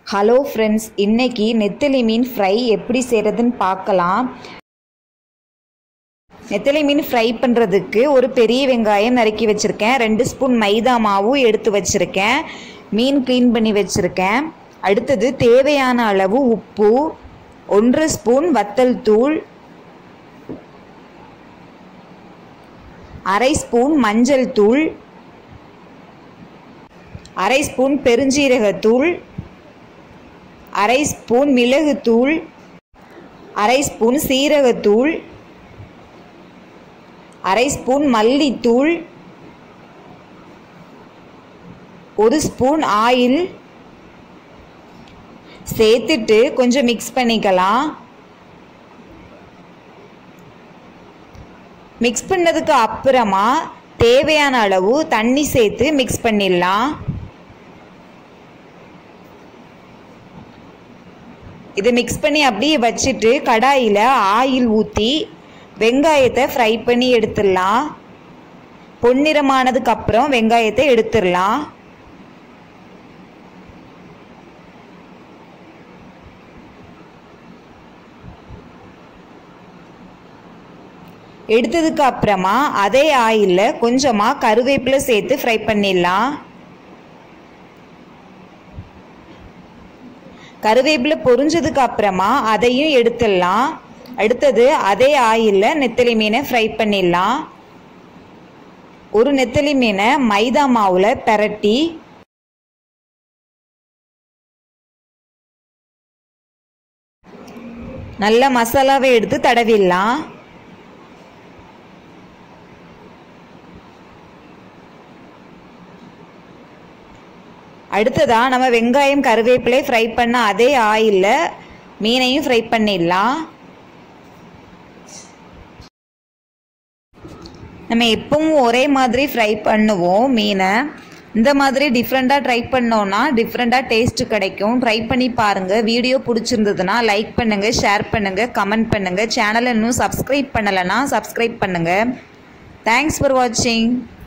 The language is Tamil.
ஹலோ ஃப்ரெண்ட்ஸ் இன்னைக்கு நெத்திலி மீன் ஃப்ரை எப்படி செய்கிறதுன்னு பார்க்கலாம் நெத்திலி மீன் ஃப்ரை பண்ணுறதுக்கு ஒரு பெரிய வெங்காயம் நறுக்கி வச்சுருக்கேன் ரெண்டு ஸ்பூன் மைதா மாவும் எடுத்து வச்சுருக்கேன் மீன் க்ளீன் பண்ணி வச்சுருக்கேன் அடுத்தது தேவையான அளவு உப்பு ஒன்று ஸ்பூன் வத்தல் தூள் அரை ஸ்பூன் மஞ்சள் தூள் அரை ஸ்பூன் பெருஞ்சீரகத்தூள் அரை ஸ்பூன் மிளகுத்தூள் அரை ஸ்பூன் சீரகத்தூள் அரை ஸ்பூன் மல்லித்தூள் ஒரு ஸ்பூன் ஆயில் சேர்த்துட்டு கொஞ்சம் மிக்ஸ் பண்ணிக்கலாம் மிக்ஸ் பண்ணதுக்கு அப்புறமா தேவையான அளவு தண்ணி சேர்த்து மிக்ஸ் பண்ணிடலாம் இதை மிக்ஸ் பண்ணி அப்படியே வச்சுட்டு கடாயில் ஆயில் ஊற்றி வெங்காயத்தை ஃப்ரை பண்ணி எடுத்துடலாம் பொன்னிறமானதுக்கு அப்புறம் வெங்காயத்தை எடுத்துடலாம் எடுத்ததுக்கு அப்புறமா அதே ஆயிலில் கொஞ்சமாக கருவேப்பிலை சேர்த்து ஃப்ரை பண்ணிடலாம் கருவேப்பிலை பொரிஞ்சதுக்கு அப்புறமா அதையும் எடுத்துடலாம் அடுத்தது அதே ஆயிலில் நெத்தலி மீனை ஃப்ரை பண்ணிடலாம் ஒரு நெத்தலி மீனை மைதா மாவில் பெரட்டி நல்ல மசாலாவை எடுத்து தடவிடலாம் அடுத்ததா நம்ம வெங்காயம் கருவேப்பிலை ஃப்ரை பண்ண அதே ஆயிலில் மீனையும் ஃப்ரை பண்ணிடலாம் நம்ம எப்பவும் ஒரே மாதிரி ஃப்ரை பண்ணுவோம் மீனை இந்த மாதிரி டிஃப்ரெண்ட்டாக ட்ரை பண்ணோன்னா டிஃப்ரெண்ட்டாக டேஸ்ட் கிடைக்கும் ட்ரை பண்ணி பாருங்கள் வீடியோ பிடிச்சிருந்ததுன்னா லைக் பண்ணுங்கள் ஷேர் பண்ணுங்கள் கமெண்ட் பண்ணுங்கள் சேனலை இன்னும் சப்ஸ்கிரைப் பண்ணலைன்னா சப்ஸ்கிரைப் பண்ணுங்கள் தேங்க்ஸ் ஃபார் வாட்சிங்